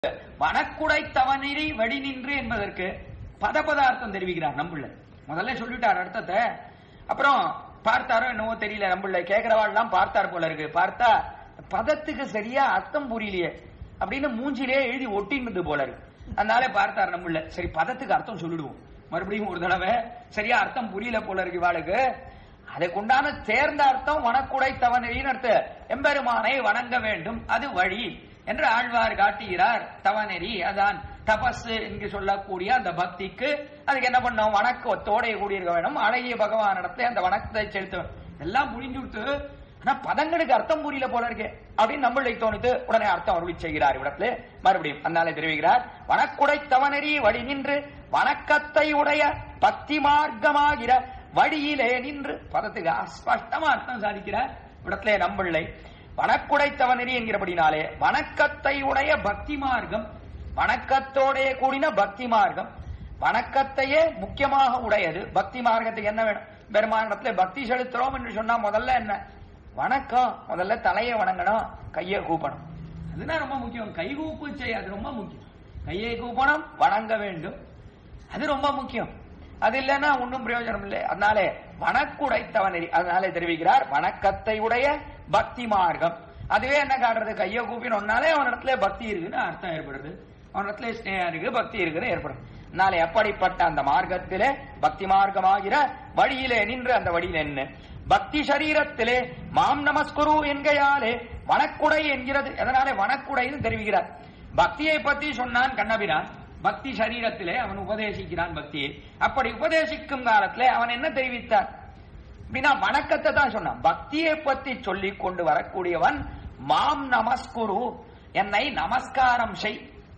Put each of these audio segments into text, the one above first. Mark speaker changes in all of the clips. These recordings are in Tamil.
Speaker 1: வனக்குடை தவநெறி வழி நின்று என்பதற்கு பதபதார்த்தம் தெரிவிக்கிறார் நம்புள்ள முதல்ல சொல்லிட்டார் அர்த்தத்தை அப்புறம் பார்த்தாரோ என்னவோ தெரியல நம்புள்ள கேட்கிறவாள்லாம் பார்த்தார் போல இருக்கு பார்த்தா பதத்துக்கு சரியா அர்த்தம் புரியலையே அப்படின்னு மூஞ்சிலே எழுதி ஒட்டினது போல இருக்கு அதனால பார்த்தார் நம்புள்ள சரி பதத்துக்கு அர்த்தம் சொல்லிடுவோம் மறுபடியும் ஒரு தடவை சரியா அர்த்தம் புரியல போல இருக்கு இவாளுக்கு அதுக்குண்டான தேர்ந்த அர்த்தம் வனக்குடை தவநெறின்னு அர்த்தம் எம்பெருமானை வணங்க வேண்டும் அது வழி என்று ஆழ்வார் காட்டுகிறார் தவநெறி அதான் தபஸ் என்று சொல்லக்கூடிய அந்த பக்திக்கு அதுக்கு என்ன பண்ணோம் வணக்கத்தோட கூடியிருக்க வேணும் அழகிய பகவானிடத்துல அந்த வணக்கத்தை செலுத்த வேண்டும். எல்லாம் முடிஞ்சு விட்டு ஆனா பதங்களுக்கு அர்த்தம் புரியல போல இருக்கே அப்படின்னு நம்மளை தோணித்து உடனே அர்த்தம் அருளி செய்கிறார் இவ்விடத்துல மறுபடியும் அதனால தெரிவிக்கிறார் வனக்குடை தவநெறி வழி நின்று வணக்கத்தை உடைய பக்தி மார்க்கமாகிற வழியிலே நின்று பதத்துக்கு ஸ்பஷ்டமா அர்த்தம் சாதிக்கிறார் இடத்துல நம்பிள்ளை வனக்குடை தவநெறி என்கிறபடினாலே வணக்கத்தை உடைய பக்தி மார்க்கம் வணக்கத்தோடைய கூடின பக்தி மார்க்கம் வணக்கத்தையே முக்கியமாக உடையது பக்தி மார்க்கத்துக்கு என்ன வேணும் பெருமானிடத்துல பக்தி செலுத்துறோம் என்று சொன்னா முதல்ல என்ன வணக்கம் முதல்ல தலையை வணங்கணும் கையை கூப்பணும் அதுதான் ரொம்ப முக்கியம் கை கூப்பு செய்ய அது ரொம்ப முக்கியம் கையை கூப்பணும் வணங்க வேண்டும் அது ரொம்ப முக்கியம் அது இல்லைன்னா ஒன்றும் பிரயோஜனம் இல்லை அதனாலே வணக்குடைத்தவனரி அதனாலே தெரிவிக்கிறார் வணக்கத்தை உடைய பக்தி மார்க்கம் அதுவே என்ன காட்டுறது கையை கூப்பினோம்னாலே அவனிடத்துல பக்தி இருக்குன்னு அர்த்தம் ஏற்படுது அவனிடத்துல ஸ்னேகம் இருக்கு பக்தி இருக்குன்னு ஏற்படும் அதனாலே அப்படிப்பட்ட அந்த மார்க்கத்திலே பக்தி மார்க்கமாகிற வழியிலே நின்று அந்த வழியில் என்ன பக்தி சரீரத்திலே மாம் நமஸ்குரு என்கையாலே வனக்குடை என்கிறது எதனாலே வனக்குடைன்னு தெரிவிக்கிறார் பக்தியை பத்தி சொன்னான் கண்ணபிரான் பக்தி சரீரத்திலே அவன் உபதேசிக்கிறான் பக்தியை அப்படி உபதேசிக்கும் காலத்திலே அவன் என்ன தெரிவித்தார் அப்படின்னா வணக்கத்தை தான் சொன்னான் பக்தியை பத்தி சொல்லிக் கொண்டு வரக்கூடியவன் மாம் நமஸ்குரு என்னை நமஸ்காரம் செய்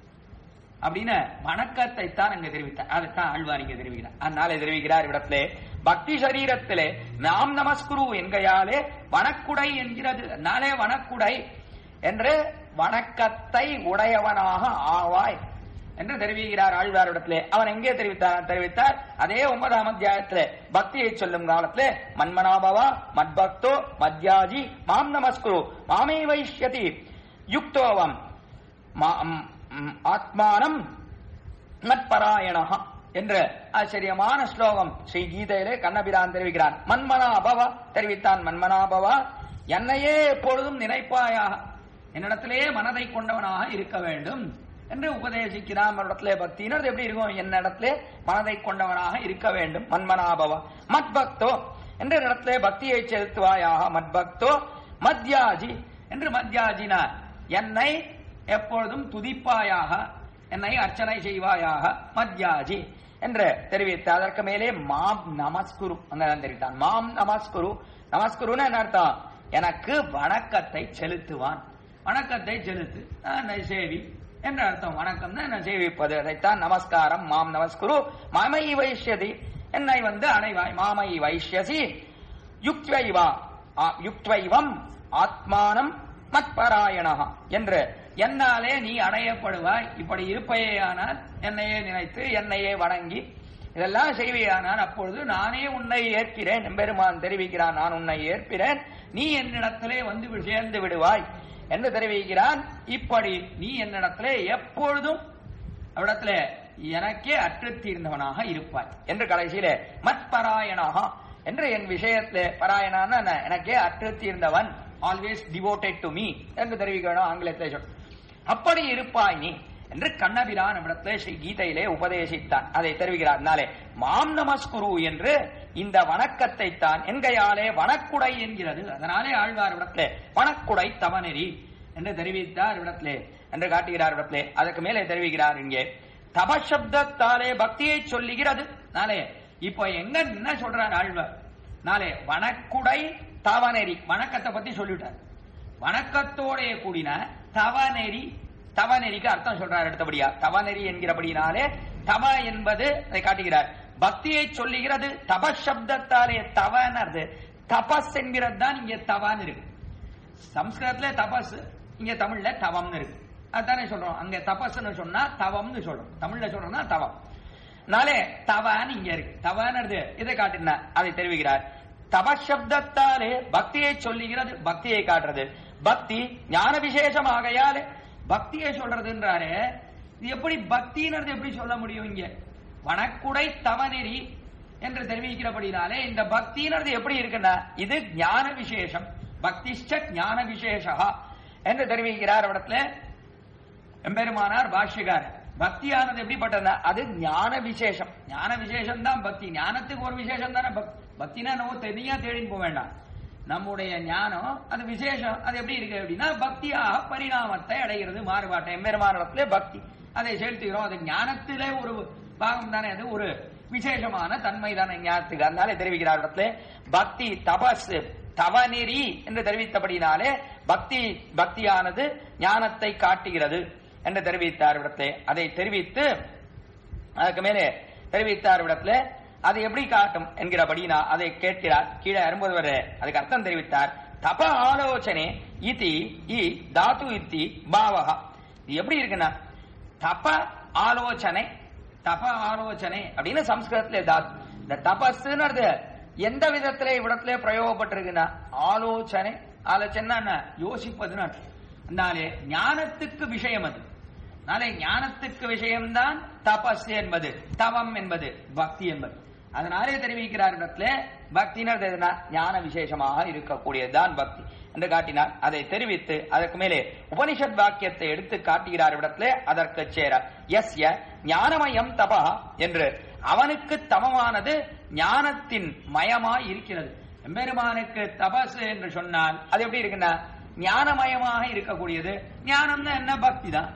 Speaker 1: அப்படின்னு வணக்கத்தை தான் அங்க தெரிவித்தார் அதைத்தான் ஆழ்வார் இங்க தெரிவிக்கிறார் அதனால தெரிவிக்கிறார் இடத்திலே பக்தி சரீரத்திலே நாம் நமஸ்குரு என்கையாலே வனக்குடை என்கிறது நாளே வனக்குடை என்று வணக்கத்தை உடையவனாக ஆவாய் என்று தெரிவிக்கிறார் ஆழ்வாரிடத்திலே அவன் எங்கே தெரிவித்தார் தெரிவித்தார் அதே ஒன்பதாம் அத்தியாயத்திலே பக்தியை சொல்லும் காலத்திலே மன்மனாபவா மத்பக்தோ மத்யாஜி மாம் நமஸ்குரு மாமே வைஷ்யதி யுக்தோவம் மா- ம், ம், ஆத்மானம் மத்பராயணா என்ற ஆச்சரியமான ஸ்லோகம் ஸ்ரீ கீதையிலே கண்ணபிரான் தெரிவிக்கிறான் மன்மனாபவ தெரிவித்தான் மன்மனாபவா என்னையே எப்பொழுதும் நினைப்பாயாக என்னிடத்திலே மனதை கொண்டவனாக இருக்க வேண்டும் என்று உபதேசிக்கிறான் இடத்திலே பக்தினர் எப்படி இருக்கும் என்னிடத்திலே மனதை கொண்டவனாக இருக்க வேண்டும் மன்மனாபவ மத்பக்தோ என்ற இடத்திலே பக்தியை செலுத்துவாயாக மத்பக்தோ மத்யாஜி என்று மத்யாஜினார் என்னை எப்பொழுதும் துதிப்பாயாக என்னை அர்ச்சனை செய்வாயாக மத்யாஜி என்று தெரிவித்து அதற்கு மேலே மாம் நமஸ்குரு அங்கதான் தெரிவித்தான் மாம் நமஸ்குரு நமஸ்குருன்னு என்ன அர்த்தம் எனக்கு வணக்கத்தை செலுத்துவான் வணக்கத்தை செலுத்து நான் சேவி என்ற அர்த்தம் வணக்கம் தான் நான் சேவிப்பது அதைத்தான் நமஸ்காரம் மாம் நமஸ்குரு மாமை வைஷ்யதி என்னை வந்து அடைவாய் மாமை வைஷ்யசி யுக்த்வைவா ஆ- யுக்த்வைவம் ஆத்மானம் மத்பராயணா என்று என்னாலே நீ அடையப்படுவாய் இப்படி இருப்பேயானால் என்னையே நினைத்து என்னையே வணங்கி இதெல்லாம் செய்வியானால் அப்பொழுது நானே உன்னை ஏற்கிறேன் எம்பெருமான் தெரிவிக்கிறான் நான் உன்னை ஏற்கிறேன் நீ என்னிடத்திலே வந்து வி- சேர்ந்து விடுவாய் என்று தெரிவிக்கிறான் இப்படி நீ என்னிடத்திலே எப்பொழுதும் அவ்விடத்துல எனக்கே அற்றுத் தீர்ந்தவனாக இருப்பாய் என்று கடைசியிலே மத்பராயணாக என்று என் விஷயத்திலே பராயணான எனக்கே அற்றுத் தீர்ந்தவன் ஆல்வேஸ் டிவோட்டட் டு மீ என்று தெரிவிக்க வேணும் ஆங்கிலத்திலே சொல் அப்படி இருப்பாய் நீ என்று கண்ணபிரான் இடத்திலே ஸ்ரீ கீதையிலே உபதேசித்தான் அதை தெரிவிக்கிறார் அதனாலே மாம் நமஸ்குரு என்று இந்த வணக்கத்தை தான் என்கையாலே வனக்குடை என்கிறது அதனாலே ஆழ்வார் இடத்திலே வனக்குடை தவநெறி என்று தெரிவித்தார் இடத்திலே என்று காட்டுகிறார் இடத்திலே அதற்கு மேலே தெரிவிக்கிறார் இங்கே தபசப்தத்தாலே பக்தியை சொல்லுகிறது நாளே இப்போ எங்க என்ன சொல்றார் ஆழ்வார் நாளே வனக்குடை தவநெறி வணக்கத்தை பத்தி சொல்லிட்டார் வணக்கத்தோடைய கூடின தவநெறி தவநெறிக்கு அர்த்தம் சொல்றார் அடுத்தபடியா தவநெறி என்கிறபடினாலே தவ என்பது அதை காட்டுகிறார் பக்தியை சொல்லுகிறது தபசப்தத்தாலே தவனது தபஸ் என்கிறது தான் இங்க தவான்னு இருக்கு சம்ஸ்கிருதத்துல தபஸ் இங்க தமிழ்ல தவம்னு இருக்கு அதானே சொல்றோம் அங்க தபஸ்னு சொன்னா தவம்னு சொல்றோம் தமிழ்ல சொல்றோம்னா தவம் நாளே தவான்னு இங்க இருக்கு தவானது இதை காட்டினா அதை தெரிவிக்கிறார் தபசப்தத்தாலே பக்தியை சொல்லுகிறது பக்தியை காட்டுறது பக்தி ஞான விசேஷமாகையால் பக்தியை சொல்றதுன்றாரு இது எப்படி பக்தின்றது எப்படி சொல்ல முடியும் இங்க வனக்குடை தவநெறி என்று தெரிவிக்கிறபடினாலே இந்த பக்தின்றது எப்படி இருக்குன்னா இது ஞான விசேஷம் பக்திஷ்ட ஞான விசேஷா என்று தெரிவிக்கிறார் இடத்துல எம்பெருமானார் பாஷ்யகார் பக்தியானது எப்படிப்பட்டதா அது ஞான விசேஷம் ஞான விசேஷம் தான் பக்தி ஞானத்துக்கு ஒரு விசேஷம் தானே பக்- பக்தினா நம்ம தனியா தேடின்னு போக வேண்டாம் நம்முடைய ஞானம் அது விசேஷம் அது எப்படி இருக்கு அப்படின்னா பக்தியாக பரிணாமத்தை அடைகிறது மாறுபாட்டை எம்பெருமானிடத்திலே பக்தி அதை செலுத்துகிறோம் அது ஞானத்திலே ஒரு பாகம் தானே அது ஒரு விசேஷமான தன்மை தானே ஞானத்துக்கு அதனால தெரிவிக்கிறார் இடத்துல பக்தி தபஸ் தவநெறி என்று தெரிவித்தபடினாலே பக்தி பக்தியானது ஞானத்தை காட்டுகிறது என்று தெரிவித்தார் இடத்திலே அதை தெரிவித்து அதுக்கு மேலே தெரிவித்தார் இடத்துல அது எப்படி காட்டும் என்கிறபடி நான் அதை கேட்கிறார் கீழே அரும்புவர் அதுக்கு அர்த்தம் தெரிவித்தார் தப ஆலோசனை இதி இ தாத்து இத்தி பாவகா இது எப்படி இருக்குன்னா தப ஆலோசனை தப ஆலோசனை அப்படின்னு சம்ஸ்கிருதத்துல தாத்து இந்த தபஸ்ன்றது எந்த விதத்துல இவ்விடத்துல பிரயோகப்பட்டிருக்குன்னா ஆலோசனை ஆலோசனை என்ன யோசிப்பதுன்னு அர்த்தம். அதனாலே ஞானத்துக்கு விஷயம் அது அதனாலே ஞானத்துக்கு விஷயம்தான் தபஸ் என்பது தவம் என்பது பக்தி என்பது அதனாலே தெரிவிக்கிறார் இடத்துல பக்தினர் எதுனா ஞான விசேஷமாக இருக்கக்கூடியதுதான் பக்தி என்று காட்டினார் அதை தெரிவித்து அதற்கு மேலே உபனிஷத் வாக்கியத்தை எடுத்து காட்டுகிறார் இடத்துல அதற்கு சேர எஸ்ய ஞானமயம் தபா என்று அவனுக்கு தமமானது ஞானத்தின் மயமாய் இருக்கிறது எம்பெருமானுக்கு தபஸ் என்று சொன்னால் அது எப்படி இருக்குன்னா ஞானமயமாக இருக்கக்கூடியது ஞானம்னா என்ன பக்தி தான்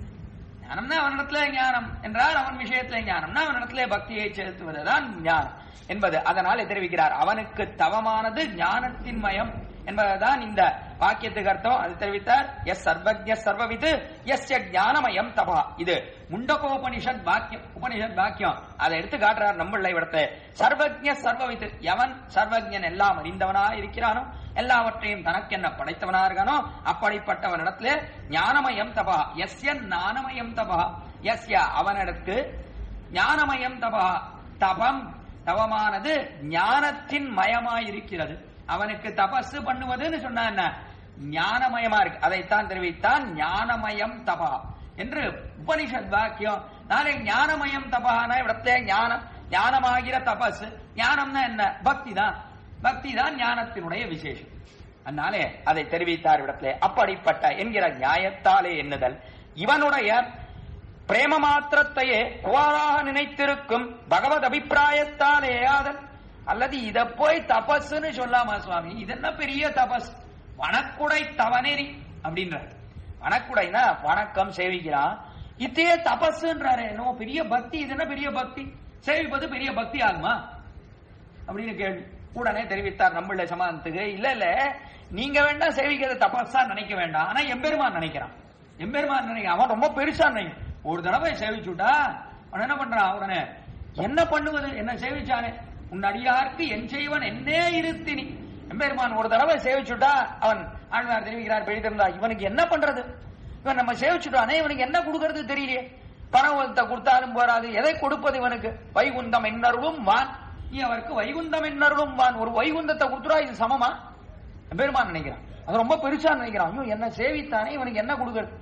Speaker 1: ஞானம்னா அவனிடத்துல ஞானம் என்றால் அவன் விஷயத்துல ஞானம்னா அவனிடத்துல பக்தியை செலுத்துவதுதான் ஞானம் என்பது அதனால தெரிவிக்கிறார் அவனுக்கு தவமானது ஞானத்தின் மயம் என்பதுதான் இந்த வாக்கியத்துக்கு அர்த்தம் அது தெரிவித்தார் எஸ் சர்வஜ சர்வவிது எஸ் ஞானமயம் தபா இது முண்டகோபனிஷத் வாக்கியம் உபனிஷத் வாக்கியம் அதை எடுத்து காட்டுறார் நம்மள இடத்தை சர்வஜ சர்வவிது எவன் சர்வஜன் எல்லாம் அறிந்தவனா இருக்கிறானோ எல்லாவற்றையும் தனக்கென்ன படைத்தவனா இருக்கானோ அப்படிப்பட்டவனிடத்துல ஞானமயம் தபா எஸ்ய ஞானமயம் தபா எஸ்ய அவனிடத்து ஞானமயம் தபா தபம் தவமானது ஞானத்தின் மயமாயிருக்கிறது அவனுக்கு தபசு பண்ணுவதுன்னு சொன்னா என்ன ஞானமயமா இருக்கு அதைத்தான் தெரிவித்தான் ஞானமயம் தபா என்று உபனிஷத் வாக்கியம் நாளை ஞானமயம் தபான இடத்துல ஞானம் ஞானமாகிற தபஸ் ஞானம்னா என்ன பக்தி தான் பக்தி தான் ஞானத்தினுடைய விசேஷம் அதனாலே அதை தெரிவித்தார் இடத்துல அப்படிப்பட்ட என்கிற நியாயத்தாலே எண்ணுதல் இவனுடைய பிரேம மாத்திரத்தையே கோளாக நினைத்திருக்கும் பகவத் அபிப்பிராயத்தாலே ஆதல் அல்லது இத போய் தபஸ்ன்னு சொல்லாமா சுவாமி இது என்ன பெரிய தபஸ் வனக்குடை தவநெறி அப்படின்றார் வனக்குடைனா வணக்கம் சேவிக்கிறான் இதே தபஸ்ன்றாரு என்னமோ பெரிய பக்தி இது என்ன பெரிய பக்தி சேவிப்பது பெரிய பக்தி ஆகுமா அப்படின்னு கேள்வி உடனே தெரிவித்தார் நம்மள சமாதானத்துக்கு இல்ல இல்ல நீங்க வேண்டாம் சேவிக்கிறத தபஸா நினைக்க வேண்டாம் ஆனா எம்பெருமான் நினைக்கிறான் எம்பெருமான் நினைக்க அவன் ரொம்ப பெருசா நினைக்கும் ஒரு தடவை சேவிச்சுட்டா அவன் என்ன பண்றான் உடனே என்ன பண்ணுவது என்ன சேவிச்சானே உன் அடியார்க்கு என் செய்வன் என்னே இருத்தினி எம்பெருமான் ஒரு தடவை சேவிச்சுட்டா அவன் ஆழ்வார் தெரிவிக்கிறார் பெய்திருந்தா இவனுக்கு என்ன பண்றது இவன் நம்ம சேவிச்சுட்டானே இவனுக்கு என்ன கொடுக்கறது தெரியலையே பணத்தை கொடுத்தாலும் போராது எதை கொடுப்பது இவனுக்கு வைகுந்தம் என்னருளும் வான் நீ அவருக்கு வைகுந்தம் என்னருளும் வான் ஒரு வைகுந்தத்தை கொடுத்துடா இது சமமா பெருமான் நினைக்கிறான் அது ரொம்ப பெருசா நினைக்கிறான் ஐயோ என்ன சேவித்தானே இவனுக்கு என்ன கொடுக்கறது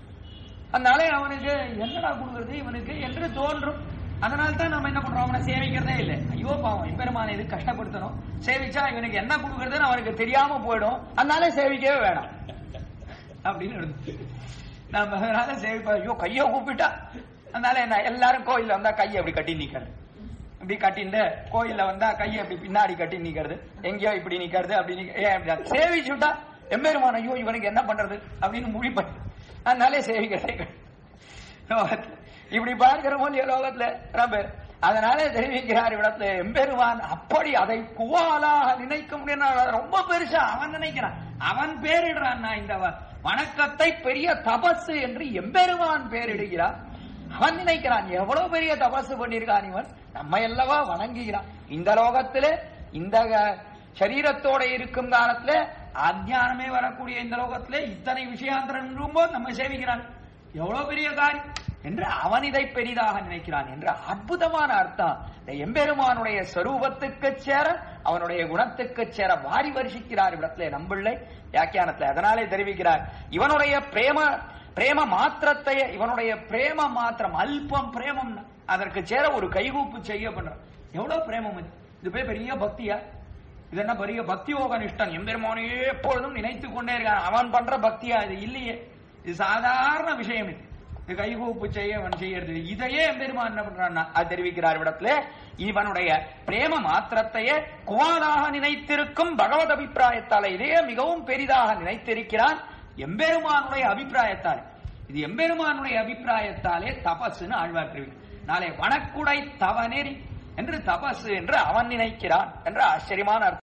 Speaker 1: அதனால அவனுக்கு என்னடா கொடுக்கறது இவனுக்கு என்று தோன்றும் அதனால தான் நம்ம என்ன பண்றோம் அவனை சேவிக்கிறதே இல்லை ஐயோ பாவம் எம்பெருமானை இது கஷ்டப்படுத்தணும் சேவிச்சா இவனுக்கு என்ன கொடுக்கறதுன்னு அவனுக்கு தெரியாம போயிடும் அதனால சேவிக்கவே வேணாம் அப்படின்னு இருந்து நம்ம அதனால சேவிப்பா ஐயோ கைய கூப்பிட்டா அதனால என்ன எல்லாரும் கோயில்ல வந்தா கையை அப்படி கட்டி நிக்கிறது இப்படி கட்டிட்டு கோயில்ல வந்தா கையை அப்படி பின்னாடி கட்டி நிக்கிறது எங்கேயோ இப்படி நிக்கிறது அப்படி நிக்க- ஏன் அப்படி சேவிச்சுட்டா எம்பெருமான் ஐயோ இவனுக்கு என்ன பண்றது அப்படின்னு முடிப்ப அதனாலே சேவிக்கிறதே கிடையாது. லோகத்துல. இப்படி பார்க்கிற போது லோகத்துல ரொம்ப அதனால தெரிவிக்கிறார் இடத்துல எம்பெருமான் அப்படி அதை குவாலாக நினைக்க முடியும் ரொம்ப பெருசா அவன் நினைக்கிறான் அவன் பேரிடுறான் நான் இந்த வ- வணக்கத்தை பெரிய தபசு என்று எம்பெருமான் பேரிடுகிறான் அவன் நினைக்கிறான் எவ்வளவு பெரிய தபசு பண்ணிருக்கான் இவன் நம்ம எல்லவா வணங்குகிறான் இந்த லோகத்திலே இந்த அஹ், சரீரத்தோட இருக்கும் காலத்துல அஞ்ஞானமே வரக்கூடிய இந்த லோகத்திலே இத்தனை விஷயாந்திரம் போது நம்ம சேவிக்கிறான் எவ்வளவு பெரிய காரியம் என்று அவன் இதை பெரிதாக நினைக்கிறான் என்ற அற்புதமான அர்த்தம் இந்த எம்பெருமானுடைய ஸ்வரூபத்துக்கு சேர அவனுடைய குணத்துக்கு சேர வாரி வருஷிக்கிறார் இடத்துல நம்பிள்ளை வியாக்கியானத்துல அதனாலே தெரிவிக்கிறார் இவனுடைய பிரேம பிரேம மாத்திரத்தை இவனுடைய பிரேம மாத்திரம் அல்பம் பிரேமம் அதற்கு சேர ஒரு கைகூப்பு செய்ய பண்றான் எவ்வளவு பிரேமம் இது இது போய் பெரிய பக்தியா இது என்ன பெரிய பக்தி யோக நிஷ்டன் எம்பெருமானையே எப்பொழுதும் நினைத்து கொண்டே இருக்கான் அவன் பண்ற பக்தியா இது இல்லையே இது சாதாரண விஷயம் இது இது கைகூப்பு செய்ய அவன் செய்யறது இதையே எம்பெருமான் என்ன பண்றான்னா அது தெரிவிக்கிறார் இடத்துல இவனுடைய பிரேம மாத்திரத்தையே குவாதாக நினைத்திருக்கும் பகவத் அபிப்பிராயத்தால இதையே மிகவும் பெரிதாக நினைத்திருக்கிறான் எம்பெருமானுடைய அபிப்பிராயத்தால் இது எம்பெருமானுடைய அபிப்பிராயத்தாலே தபஸ்ன்னு ஆழ்வார் தெரிவிக்கும் நாளை வனக்குடை தவநெறி என்று தபசு என்று அவன் நினைக்கிறான் என்ற ஆச்சரியமான அர்த்தம்